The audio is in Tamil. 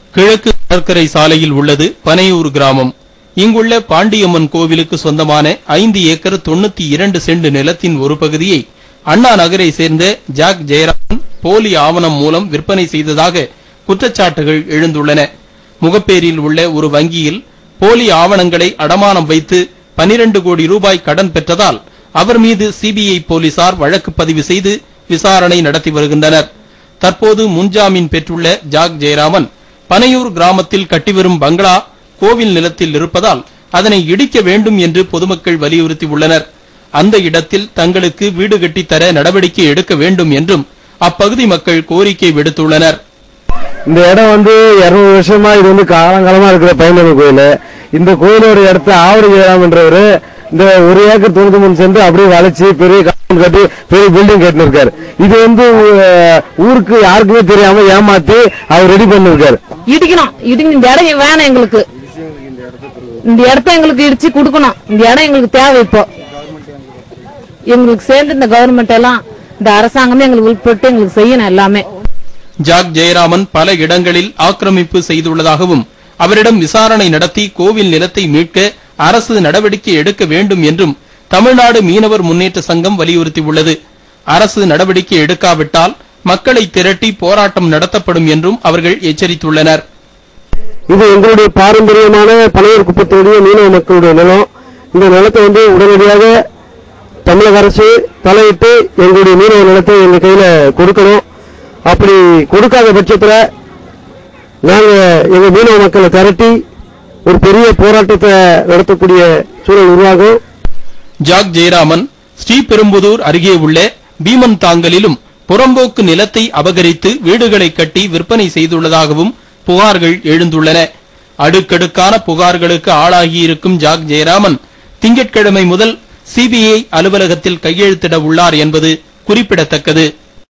கிழக்கு கடற்கரை சாலையில் உள்ளது பனையூர் கிராமம் இங்குள்ள பாண்டியம்மன் கோவிலுக்கு சொந்தமான ஐந்து ஏக்கர் தொண்ணூத்தி இரண்டு சென்ட் நிலத்தின் ஒரு பகுதியை அண்ணா நகரை சேர்ந்த ஜாக் ஜெயராமன் போலி ஆவணம் மூலம் விற்பனை செய்ததாக குற்றச்சாட்டுகள் எழுந்துள்ளன முகப்பேரில் உள்ள ஒரு வங்கியில் போலி ஆவணங்களை அடமானம் வைத்து 12 கோடி ரூபாய் கடன் பெற்றதால் அவர் மீது சிபிஐ போலீசார் வழக்கு பதிவு செய்து விசாரணை நடத்தி வருகின்றனர் தற்போது முன்ஜாமீன் பெற்றுள்ள ஜாக் ஜெயராமன் பனையூர் கிராமத்தில் கட்டிவரும் பங்களா கோவில் நிலத்தில் இருப்பதால் அதனை இடிக்க வேண்டும் என்று பொதுமக்கள் வலியுறுத்தி உள்ளனர் அந்த இடத்தில் தங்களுக்கு வீடு கட்டித்தர நடவடிக்கை எடுக்க வேண்டும் என்றும் அப்பகுதி மக்கள் கோரிக்கை விடுத்துள்ளனர் இந்த இடம் வந்து இருநூறு வருஷமா இது வந்து காலங்காலமா இருக்கிற பையனவர் கோயில் இந்த கோயிலோட இடத்த ஆவடி ஜெயராமன்றவர் இந்த ஒரு ஏக்கர் தொண்ணூத்தி மூணு சென்ட் அப்படியே வளைச்சு பெரிய காம்பவுண்ட் கட்டி பெரிய பில்டிங் கட்டினிருக்காரு இது வந்து ஊ- ஊருக்கு யாருக்குமே தெரியாம ஏமாத்தி அவர் ரெடி பண்ணிருக்காரு இடிக்கணும் இடிக்கணும் இந்த இடம் வேணும் எங்களுக்கு இந்த இடத்த எங்களுக்கு இடிச்சு கொடுக்கணும் இந்த இடம் எங்களுக்கு தேவை இப்போ எங்களுக்கு சேர்ந்து இந்த கவர்மெண்ட் எல்லாம் இந்த அரசாங்கமே எங்களுக்கு உட்பட்டு எங்களுக்கு செய்யணும் எல்லாமே ஜாக் ஜெயராமன் பல இடங்களில் ஆக்கிரமிப்பு செய்துள்ளதாகவும் அவரிடம் விசாரணை நடத்தி கோவில் நிலத்தை மீட்க அரசு நடவடிக்கை எடுக்க வேண்டும் என்றும் தமிழ்நாடு மீனவர் முன்னேற்ற சங்கம் வலியுறுத்தியுள்ளது அரசு நடவடிக்கை எடுக்காவிட்டால் மக்களை திரட்டி போராட்டம் நடத்தப்படும் என்றும் அவர்கள் எச்சரித்துள்ளனர் இது எங்களுடைய பாரம்பரியமான பழையூர் குப்பத்தோடைய மீனவ மக்களுடைய நிலம் இந்த நிலத்தை வந்து உடனடியாக தமிழக அரசு தலையிட்டு எங்களுடைய மீனவ நிலத்தை எங்க கையில கொடுக்கணும் அப்படி கொடுக்காத பட்சத்துல நாங்க எங்க மீனவ மக்களை திரட்டி ஒரு பெரிய போராட்டத்தை நடத்தக்கூடிய சூழல் உருவாகும் ஜாக் ஜெயராமன் ஸ்ரீபெரும்புதூர் அருகே உள்ள பீமன் தாங்கலிலும் புறம்போக்கு நிலத்தை அபகரித்து வீடுகளை கட்டி விற்பனை செய்துள்ளதாகவும் புகார்கள் எழுந்துள்ளன அடுக்கடுக்கான புகார்களுக்கு ஆளாகியிருக்கும் ஜாக் ஜெயராமன் திங்கட்கிழமை முதல் சிபிஐ அலுவலகத்தில் கையெழுத்திட உள்ளார் என்பது குறிப்பிடத்தக்கது